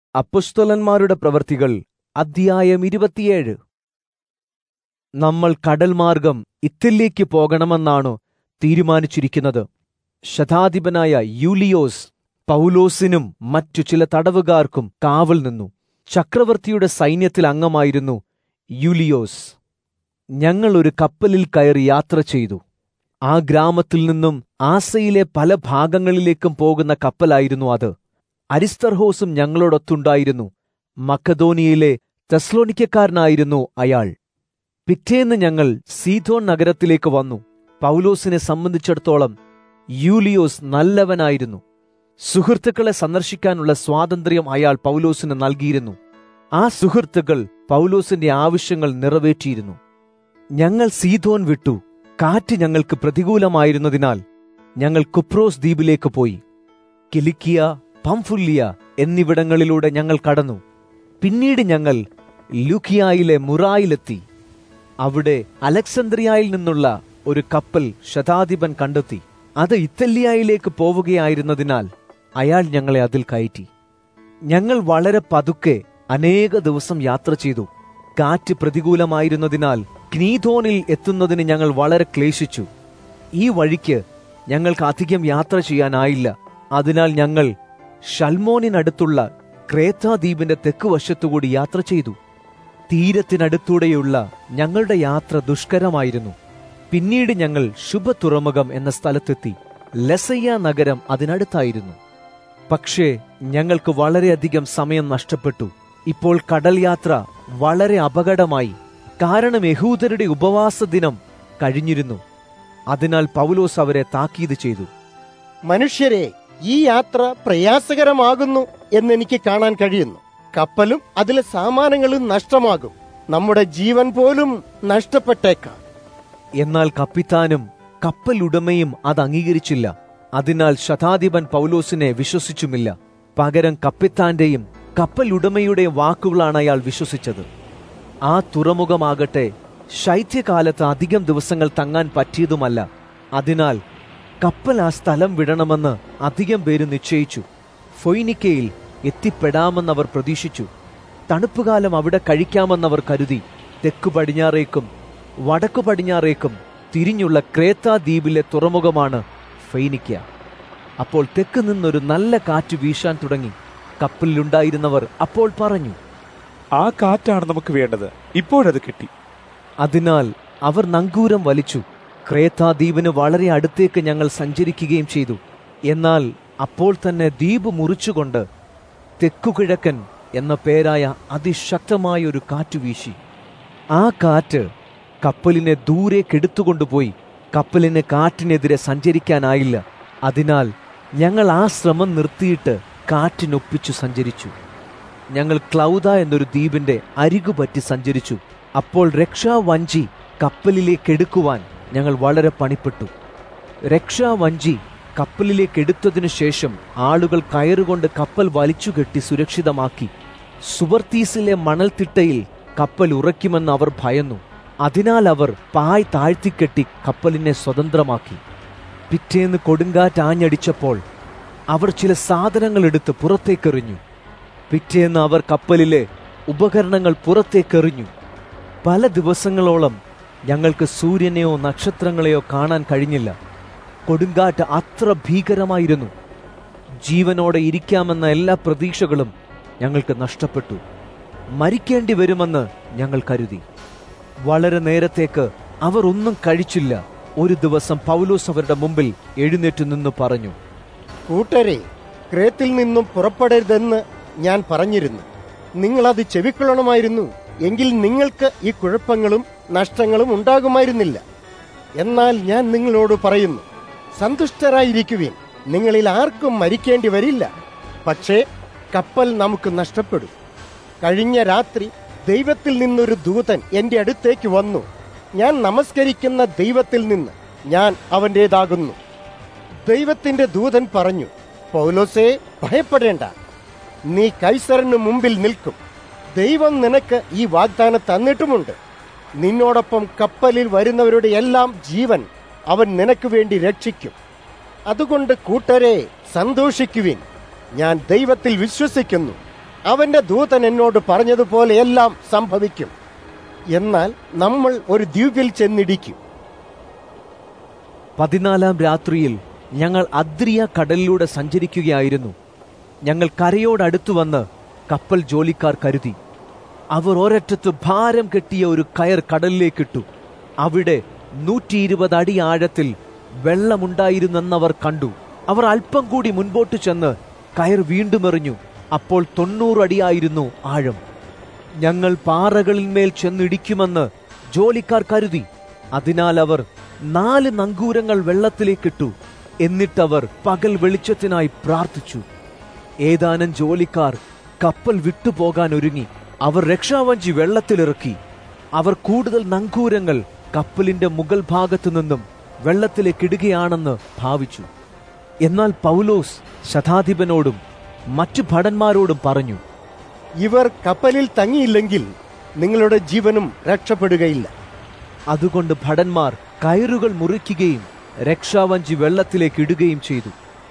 അപ്പുസ്തലന്മാരുടെ പ്രവൃത്തികൾ അധ്യായം ഇരുപത്തിയേഴ് നമ്മൾ കടൽ മാർഗം ഇറ്റലിലേക്ക് പോകണമെന്നാണു തീരുമാനിച്ചിരിക്കുന്നത് ശതാധിപനായ യൂലിയോസ് പൗലോസിനും മറ്റു ചില തടവുകാർക്കും കാവൽ നിന്നു ചക്രവർത്തിയുടെ സൈന്യത്തിൽ അംഗമായിരുന്നു യൂലിയോസ് ഞങ്ങൾ ഒരു കപ്പലിൽ കയറി യാത്ര ചെയ്തു ആ ഗ്രാമത്തിൽ നിന്നും ആസയിലെ പല ഭാഗങ്ങളിലേക്കും പോകുന്ന കപ്പലായിരുന്നു അത് അരിസ്തർഹോസും ഞങ്ങളോടൊത്തുണ്ടായിരുന്നു മക്കതോനിയയിലെ തെസ്ലോനിക്കക്കാരനായിരുന്നു അയാൾ പിറ്റേന്ന് ഞങ്ങൾ സീതോൻ നഗരത്തിലേക്ക് വന്നു പൗലോസിനെ സംബന്ധിച്ചിടത്തോളം യൂലിയോസ് നല്ലവനായിരുന്നു സുഹൃത്തുക്കളെ സന്ദർശിക്കാനുള്ള സ്വാതന്ത്ര്യം അയാൾ പൗലോസിന് നൽകിയിരുന്നു ആ സുഹൃത്തുക്കൾ പൗലോസിന്റെ ആവശ്യങ്ങൾ നിറവേറ്റിയിരുന്നു ഞങ്ങൾ സീതോൻ വിട്ടു കാറ്റ് ഞങ്ങൾക്ക് പ്രതികൂലമായിരുന്നതിനാൽ ഞങ്ങൾ കുപ്രോസ് ദ്വീപിലേക്ക് പോയി കിലിക്കിയ പംഫുല്ലിയ എന്നിവിടങ്ങളിലൂടെ ഞങ്ങൾ കടന്നു പിന്നീട് ഞങ്ങൾ ലൂക്കിയായിലെ മുറായിലെത്തി അവിടെ അലക്സന്ദ്രിയയിൽ നിന്നുള്ള ഒരു കപ്പൽ ശതാധിപൻ കണ്ടെത്തി അത് ഇറ്റലിയായിലേക്ക് പോവുകയായിരുന്നതിനാൽ അയാൾ ഞങ്ങളെ അതിൽ കയറ്റി ഞങ്ങൾ വളരെ പതുക്കെ അനേക ദിവസം യാത്ര ചെയ്തു കാറ്റ് പ്രതികൂലമായിരുന്നതിനാൽ ക്നീതോനിൽ എത്തുന്നതിന് ഞങ്ങൾ വളരെ ക്ലേശിച്ചു ഈ വഴിക്ക് ഞങ്ങൾക്ക് അധികം യാത്ര ചെയ്യാനായില്ല അതിനാൽ ഞങ്ങൾ ഷൽമോനിനടുത്തുള്ള ക്രേത്താദ്വീപിന്റെ തെക്കുവശത്തുകൂടി യാത്ര ചെയ്തു തീരത്തിനടുത്തൂടെയുള്ള ഞങ്ങളുടെ യാത്ര ദുഷ്കരമായിരുന്നു പിന്നീട് ഞങ്ങൾ ശുഭ തുറമുഖം എന്ന സ്ഥലത്തെത്തി ലസയ്യ നഗരം അതിനടുത്തായിരുന്നു പക്ഷേ ഞങ്ങൾക്ക് വളരെയധികം സമയം നഷ്ടപ്പെട്ടു ഇപ്പോൾ കടൽ യാത്ര വളരെ അപകടമായി കാരണം യഹൂദരുടെ ഉപവാസ ദിനം കഴിഞ്ഞിരുന്നു അതിനാൽ പൗലോസ് അവരെ താക്കീത് ചെയ്തു മനുഷ്യരെ ഈ യാത്ര പ്രയാസകരമാകുന്നു എന്നെനിക്ക് കാണാൻ കഴിയുന്നു കപ്പലും അതിലെ സാമാനങ്ങളും നഷ്ടമാകും നമ്മുടെ ജീവൻ പോലും നഷ്ടപ്പെട്ടേക്കാം എന്നാൽ കപ്പിത്താനും കപ്പലുടമയും അത് അംഗീകരിച്ചില്ല അതിനാൽ ശതാധിപൻ പൗലോസിനെ വിശ്വസിച്ചുമില്ല പകരം കപ്പിത്താന്റെയും കപ്പലുടമയുടെയും വാക്കുകളാണ് അയാൾ വിശ്വസിച്ചത് ആ തുറമുഖമാകട്ടെ ശൈത്യകാലത്ത് അധികം ദിവസങ്ങൾ തങ്ങാൻ പറ്റിയതുമല്ല അതിനാൽ കപ്പൽ ആ സ്ഥലം വിടണമെന്ന് അധികം പേര് നിശ്ചയിച്ചു ഫൊയ്നിക്കയിൽ എത്തിപ്പെടാമെന്നവർ പ്രതീക്ഷിച്ചു തണുപ്പുകാലം അവിടെ കഴിക്കാമെന്നവർ കരുതി തെക്കു പടിഞ്ഞാറേക്കും വടക്കു പടിഞ്ഞാറേക്കും തിരിഞ്ഞുള്ള ക്രേത്ത ദ്വീപിലെ തുറമുഖമാണ് ഫെയ്നിക്ക അപ്പോൾ തെക്ക് നിന്നൊരു നല്ല കാറ്റ് വീശാൻ തുടങ്ങി കപ്പലിലുണ്ടായിരുന്നവർ അപ്പോൾ പറഞ്ഞു ആ കാറ്റാണ് നമുക്ക് വേണ്ടത് ഇപ്പോഴത് കിട്ടി അതിനാൽ അവർ നങ്കൂരം വലിച്ചു ക്രേത്ത ദ്വീപിന് വളരെ അടുത്തേക്ക് ഞങ്ങൾ സഞ്ചരിക്കുകയും ചെയ്തു എന്നാൽ അപ്പോൾ തന്നെ ദ്വീപ് മുറിച്ചുകൊണ്ട് തെക്കുകിഴക്കൻ എന്ന പേരായ അതിശക്തമായ ഒരു കാറ്റ് വീശി ആ കാറ്റ് കപ്പലിനെ ദൂരേക്ക് എടുത്തുകൊണ്ടുപോയി കപ്പലിന് കാറ്റിനെതിരെ സഞ്ചരിക്കാനായില്ല അതിനാൽ ഞങ്ങൾ ആ ശ്രമം നിർത്തിയിട്ട് കാറ്റിനൊപ്പിച്ചു സഞ്ചരിച്ചു ഞങ്ങൾ ക്ലൗദ എന്നൊരു ദ്വീപിന്റെ അരികുപറ്റി സഞ്ചരിച്ചു അപ്പോൾ രക്ഷാവഞ്ചി കപ്പലിലേക്ക് എടുക്കുവാൻ ഞങ്ങൾ വളരെ പണിപ്പെട്ടു രക്ഷാവഞ്ചി കപ്പലിലേക്ക് എടുത്തതിനു ശേഷം ആളുകൾ കയറുകൊണ്ട് കപ്പൽ വലിച്ചുകെട്ടി സുരക്ഷിതമാക്കി സുവർത്തീസിലെ മണൽത്തിട്ടയിൽ കപ്പൽ ഉറയ്ക്കുമെന്ന് അവർ ഭയന്നു അതിനാൽ അവർ പായ് താഴ്ത്തിക്കെട്ടി കപ്പലിനെ സ്വതന്ത്രമാക്കി പിറ്റേന്ന് കൊടുങ്കാറ്റ് ആഞ്ഞടിച്ചപ്പോൾ അവർ ചില സാധനങ്ങൾ എടുത്ത് പുറത്തേക്കെറിഞ്ഞു പിറ്റേന്ന് അവർ കപ്പലിലെ ഉപകരണങ്ങൾ പുറത്തേക്കെറിഞ്ഞു പല ദിവസങ്ങളോളം ഞങ്ങൾക്ക് സൂര്യനെയോ നക്ഷത്രങ്ങളെയോ കാണാൻ കഴിഞ്ഞില്ല കൊടുങ്കാറ്റ് അത്ര ഭീകരമായിരുന്നു ജീവനോടെ ഇരിക്കാമെന്ന എല്ലാ പ്രതീക്ഷകളും ഞങ്ങൾക്ക് നഷ്ടപ്പെട്ടു മരിക്കേണ്ടി വരുമെന്ന് ഞങ്ങൾ കരുതി വളരെ നേരത്തേക്ക് അവർ ഒന്നും കഴിച്ചില്ല ഒരു ദിവസം പൗലോസ് അവരുടെ മുമ്പിൽ എഴുന്നേറ്റ് നിന്ന് പറഞ്ഞു കൂട്ടരെ ക്രേത്തിൽ നിന്നും പുറപ്പെടരുതെന്ന് ഞാൻ പറഞ്ഞിരുന്നു നിങ്ങളത് ചെവിക്കൊള്ളണമായിരുന്നു എങ്കിൽ നിങ്ങൾക്ക് ഈ കുഴപ്പങ്ങളും നഷ്ടങ്ങളും ഉണ്ടാകുമായിരുന്നില്ല എന്നാൽ ഞാൻ നിങ്ങളോട് പറയുന്നു സന്തുഷ്ടരായിരിക്കുവിൻ നിങ്ങളിൽ ആർക്കും മരിക്കേണ്ടി വരില്ല പക്ഷേ കപ്പൽ നമുക്ക് നഷ്ടപ്പെടും കഴിഞ്ഞ രാത്രി ദൈവത്തിൽ നിന്നൊരു ദൂതൻ എന്റെ അടുത്തേക്ക് വന്നു ഞാൻ നമസ്കരിക്കുന്ന ദൈവത്തിൽ നിന്ന് ഞാൻ അവൻ്റേതാകുന്നു ദൈവത്തിന്റെ ദൂതൻ പറഞ്ഞു പൗലോസേ ഭയപ്പെടേണ്ട നീ കൈസറിന് മുമ്പിൽ നിൽക്കും ദൈവം നിനക്ക് ഈ വാഗ്ദാനം തന്നിട്ടുമുണ്ട് നിന്നോടൊപ്പം കപ്പലിൽ വരുന്നവരുടെ എല്ലാം ജീവൻ അവൻ നിനക്ക് വേണ്ടി രക്ഷിക്കും അതുകൊണ്ട് കൂട്ടരെ സന്തോഷിക്കുവിൻ ഞാൻ ദൈവത്തിൽ വിശ്വസിക്കുന്നു അവന്റെ ദൂതൻ എന്നോട് പറഞ്ഞതുപോലെ എല്ലാം സംഭവിക്കും എന്നാൽ നമ്മൾ ഒരു ദ്വീപിൽ ചെന്നിടിക്കും പതിനാലാം രാത്രിയിൽ ഞങ്ങൾ അദ്രിയ കടലിലൂടെ സഞ്ചരിക്കുകയായിരുന്നു ഞങ്ങൾ കരയോടടുത്തു വന്ന് കപ്പൽ ജോലിക്കാർ കരുതി അവർ ഒരറ്റത്ത് ഭാരം കെട്ടിയ ഒരു കയർ കടലിലേക്കിട്ടു അവിടെ നൂറ്റി ഇരുപത് അടി ആഴത്തിൽ വെള്ളമുണ്ടായിരുന്നെന്നവർ കണ്ടു അവർ അല്പം കൂടി മുൻപോട്ട് ചെന്ന് കയർ വീണ്ടും എറിഞ്ഞു അപ്പോൾ തൊണ്ണൂറ് അടിയായിരുന്നു ആഴം ഞങ്ങൾ പാറകളിന്മേൽ ചെന്നിടിക്കുമെന്ന് ജോലിക്കാർ കരുതി അതിനാൽ അവർ നാല് നങ്കൂരങ്ങൾ വെള്ളത്തിലേക്കിട്ടു എന്നിട്ടവർ പകൽ വെളിച്ചത്തിനായി പ്രാർത്ഥിച്ചു ഏതാനും ജോലിക്കാർ കപ്പൽ വിട്ടുപോകാൻ ഒരുങ്ങി അവർ രക്ഷാവഞ്ചി വെള്ളത്തിലിറക്കി അവർ കൂടുതൽ നങ്കൂരങ്ങൾ കപ്പലിന്റെ മുകൾ ഭാഗത്തു നിന്നും വെള്ളത്തിലേക്കിടുകയാണെന്ന് ഭാവിച്ചു എന്നാൽ പൗലോസ് ശതാധിപനോടും മറ്റു ഭടന്മാരോടും പറഞ്ഞു ഇവർ കപ്പലിൽ തങ്ങിയില്ലെങ്കിൽ നിങ്ങളുടെ ജീവനും രക്ഷപ്പെടുകയില്ല അതുകൊണ്ട് ഭടന്മാർ കയറുകൾ മുറിക്കുകയും രക്ഷാവഞ്ചി വെള്ളത്തിലേക്ക് ഇടുകയും ചെയ്തു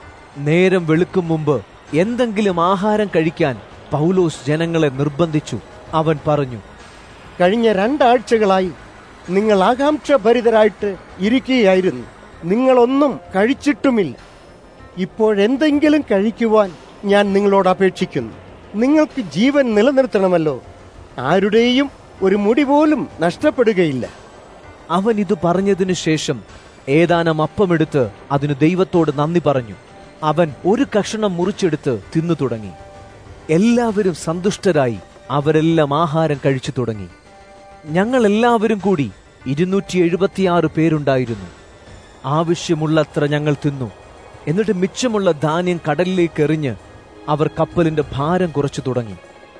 നേരം വെളുക്കും മുമ്പ് എന്തെങ്കിലും ആഹാരം കഴിക്കാൻ പൗലോസ് ജനങ്ങളെ നിർബന്ധിച്ചു അവൻ പറഞ്ഞു കഴിഞ്ഞ രണ്ടാഴ്ചകളായി നിങ്ങൾ ആകാംക്ഷഭരിതരായിട്ട് ഇരിക്കുകയായിരുന്നു നിങ്ങളൊന്നും കഴിച്ചിട്ടുമില്ല ഇപ്പോഴെന്തെങ്കിലും കഴിക്കുവാൻ ഞാൻ നിങ്ങളോട് അപേക്ഷിക്കുന്നു നിങ്ങൾക്ക് ജീവൻ നിലനിർത്തണമല്ലോ ആരുടെയും ഒരു മുടി പോലും നഷ്ടപ്പെടുകയില്ല അവൻ ഇത് പറഞ്ഞതിനു ശേഷം ഏതാനും അപ്പമെടുത്ത് അതിന് ദൈവത്തോട് നന്ദി പറഞ്ഞു അവൻ ഒരു കഷണം മുറിച്ചെടുത്ത് തിന്നു തുടങ്ങി എല്ലാവരും സന്തുഷ്ടരായി അവരെല്ലാം ആഹാരം കഴിച്ചു തുടങ്ങി ഞങ്ങൾ എല്ലാവരും കൂടി ഇരുന്നൂറ്റി എഴുപത്തിയാറ് പേരുണ്ടായിരുന്നു ആവശ്യമുള്ളത്ര ഞങ്ങൾ തിന്നു എന്നിട്ട് മിച്ചമുള്ള ധാന്യം കടലിലേക്ക് എറിഞ്ഞ് അവർ കപ്പലിന്റെ ഭാരം കുറച്ചു തുടങ്ങി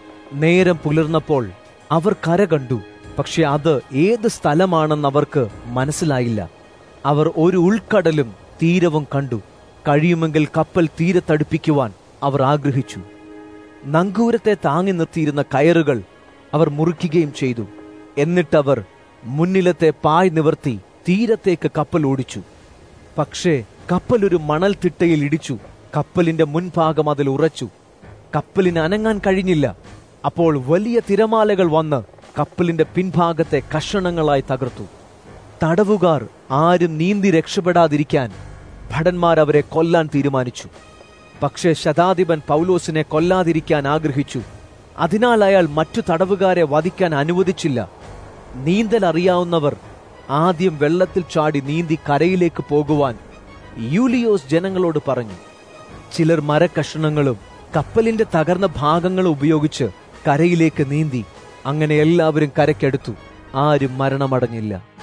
നേരം പുലർന്നപ്പോൾ അവർ കര കണ്ടു പക്ഷെ അത് ഏത് സ്ഥലമാണെന്ന് അവർക്ക് മനസ്സിലായില്ല അവർ ഒരു ഉൾക്കടലും തീരവും കണ്ടു കഴിയുമെങ്കിൽ കപ്പൽ തീരത്തടുപ്പിക്കുവാൻ അവർ ആഗ്രഹിച്ചു നങ്കൂരത്തെ താങ്ങി നിർത്തിയിരുന്ന കയറുകൾ അവർ മുറിക്കുകയും ചെയ്തു എന്നിട്ടവർ മുന്നിലത്തെ പായ് നിവർത്തി തീരത്തേക്ക് കപ്പൽ ഓടിച്ചു പക്ഷേ കപ്പൽ ഒരു മണൽ തിട്ടയിൽ ഇടിച്ചു കപ്പലിന്റെ മുൻഭാഗം അതിൽ ഉറച്ചു കപ്പലിന് അനങ്ങാൻ കഴിഞ്ഞില്ല അപ്പോൾ വലിയ തിരമാലകൾ വന്ന് കപ്പലിന്റെ പിൻഭാഗത്തെ കഷണങ്ങളായി തകർത്തു തടവുകാർ ആരും നീന്തി രക്ഷപ്പെടാതിരിക്കാൻ ഭടന്മാർ അവരെ കൊല്ലാൻ തീരുമാനിച്ചു പക്ഷേ ശതാധിപൻ പൗലോസിനെ കൊല്ലാതിരിക്കാൻ ആഗ്രഹിച്ചു അതിനാൽ അയാൾ മറ്റു തടവുകാരെ വധിക്കാൻ അനുവദിച്ചില്ല നീന്തൽ അറിയാവുന്നവർ ആദ്യം വെള്ളത്തിൽ ചാടി നീന്തി കരയിലേക്ക് പോകുവാൻ യൂലിയോസ് ജനങ്ങളോട് പറഞ്ഞു ചിലർ മരക്കഷണങ്ങളും കപ്പലിന്റെ തകർന്ന ഭാഗങ്ങളും ഉപയോഗിച്ച് കരയിലേക്ക് നീന്തി അങ്ങനെ എല്ലാവരും കരയ്ക്കടുത്തു ആരും മരണമടഞ്ഞില്ല